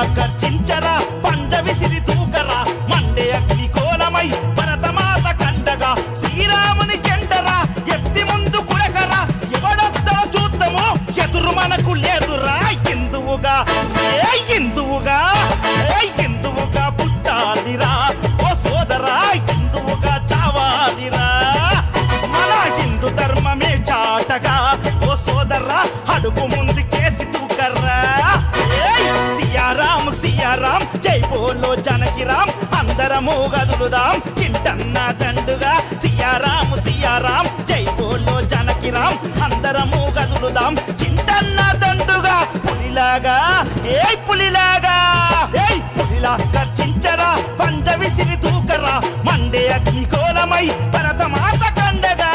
గర్జించరా పంజ విసిరి దూకరా మండే అగ్ని కోలమై భరతమాత కండగా శ్రీరాముని జెండరా ఎత్తి ముందు కుడకరా ఎవడొస్తాడో చూద్దాము ఎదురు మనకు లేదురా ఎందువుగా ఏ ఎందువుగా ఏ ఎందువుగా పుట్టాలిరా ఓ సోదరా ఎందువుగా చావాలిరా మన హిందూ ధర్మమే చాటగా ఓ సోదరా అడుగు ముందుకేసి తూకర్రా ఏయ్! సియారాం సియారాం జై బోలో జనకిరాం అందరము గదులుదాం చింటన్న దండుగా సియారాం సియారాం జై బోలో జనకిరాం అందరము గదులుదాం చింటన్న దండుగా పులిలాగా ఏయ్ పులిలాగా ఏయ్ పులిలా గర్జించరా పంజ విసిరి తూకరా మండే అగ్నికోలమై భరతమాత కండగా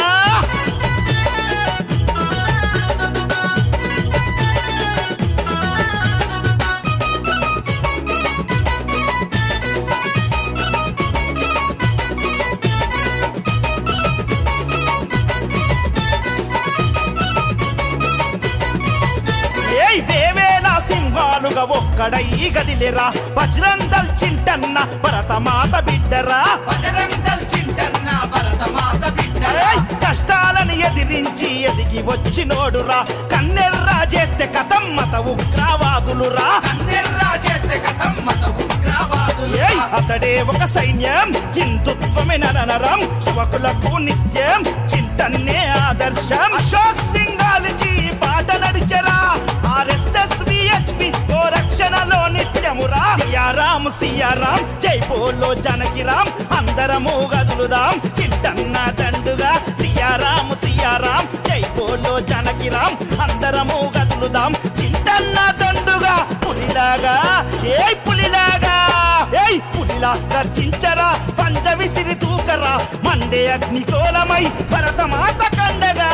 ఏయ్ వేవేల సింహాలుగా ఒక్కడై గదిలేరా బజరంగల్ చింటన్న భరతమాత బిడ్డరా బజరంగల్ చింటన్న భరతమాత బిడ్డరా ఏయ్ కష్టాలను ఎదిరించి ఎదిగి వచ్చినోడురా కన్నెర్రా చేస్తే కథం మత ఉగ్రవాదులురా కన్నెర్రా చేస్తే కథం మత ఉగ్రవాదులు ఏయ్ అతడే ఒక సైన్యం హిందుత్వమే నరనరం యువకులకు నిత్యం చింతన్నే ఆదర్శం అశోక్ సింగాలజీ బాట నడిచరా ఆర్ఎస్ఎస్ విహెచ్పి ఓ రక్షణలో నిత్యమురా సియారాం సియారాం జై బోలో జనకిరాం అందరము గదులుదాం చింతన్న దండుగా సియారాం సియారాం జై బోలో జనకిరాం అందరము గదులుదాం చింతన్న దండుగా పులిలాగా ఏయ్ పులిలాగా ఏయ్ పులిలా గర్జించరా పంజ విసిరి తూకరా మండే అగ్నికోలమై భరతమాత కండగా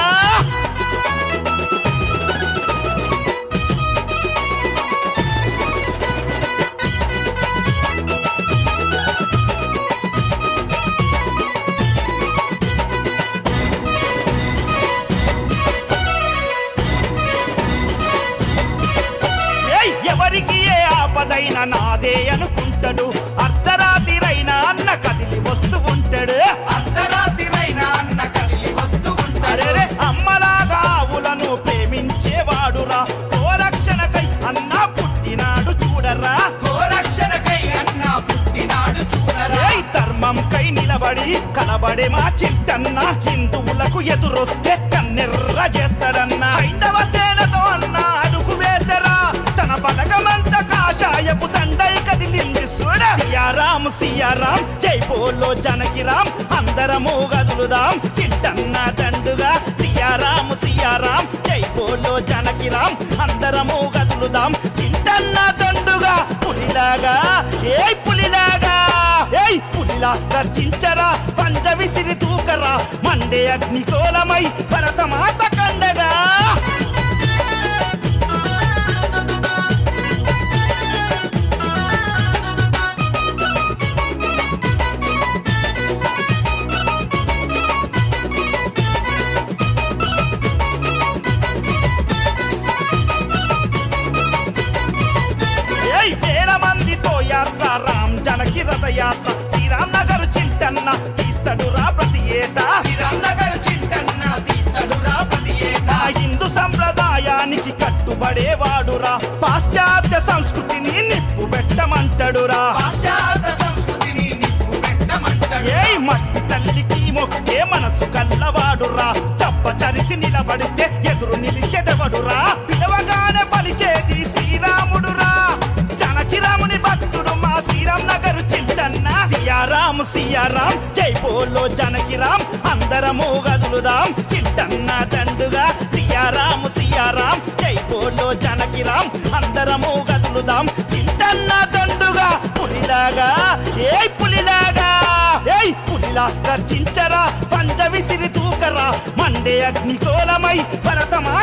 ఏయ్ ఎవరికి ఏ ఆపదైనా నాదే అనుకుంటాడు అర్ధరాత్రిరైనా అన్న కదిలి వస్తూ ఉంటాడు అర్ధరాత్రిరైనా అన్న కదిలి వస్తూ ఉంటాడు అరే అమ్మలాగా ఆవులను ప్రేమించేవాడురా ఓ రక్షణకై అన్న పుట్టినాడు చూడరా గోరక్షణకై అన్న పుట్టినాడు చూడరా ఏయ్ ధర్మం కై నిలబడి కలబడే మా చింటన్న హిందువులకు ఎదురొస్తే కన్నెర్ర చేస్తాడన్న హైందవ సేనతో అన్న అడుగు వేసరా తన బలగమంత కాషాయపు దండై కదిలింది చూడ సియారాం సియారాం జై బోలో జనకిరాం అందరము గదులుదాం చింటన్న దండుగా సియారాం సియారాం జై బోలో జనకిరాం అందరము గదులుదాం చింటన్న దండుగా పులిలాగా ఏయ్ పులిలాగా ఏయ్ పులిలా గర్జించరా పంజ విసిరి తూకరా మండే అగ్నికోలమై భరతమాత కండగా ఏయ్ వేల మందితో యాత్ర రామ్ జనకి రథయాత్ర శ్రీరామ్ నగర్ చింటన్న తీస్తడురా ప్రతి ఏటా శ్రీరామ్నగర్ చింటన్న తీస్తాడురా ప్రతి ఏటా ఆ హిందూ సంప్రదాయానికి కట్టుబడేవాడురా పాశ్చాత్య సంస్కృతిని నిప్పు పెట్టమంటడురా పాశ్చాత్య సంస్కృతిని నిప్పు పెట్టమంటాడు ఏయ్ మట్టి తల్లికి మొక్కే మనసు కల్లవాడురా చప్ప చరిసి నిలబడితే ఎదురు నిలిచెదవడురా పిలవగానే పలికేది శ్రీరాముడురా జనకిరాముని భక్తుడు మా శ్రీరామ్ నగర్ చింటన్న సియారాం సియారాం జై బోలో జనకిరాం అందరము గదులుదాం చింటన్న దండుగా సియారాం సియారాం జై బోలో జనకిరాం అందరము గదులుదాం చింటన్న దండుగా పులిలాగా ఏయ్ పులిలాగా ఏయ్ పులిలా గర్జించరా పంజ విసిరి తూకరా మండే అగ్నికోలమై భరతమా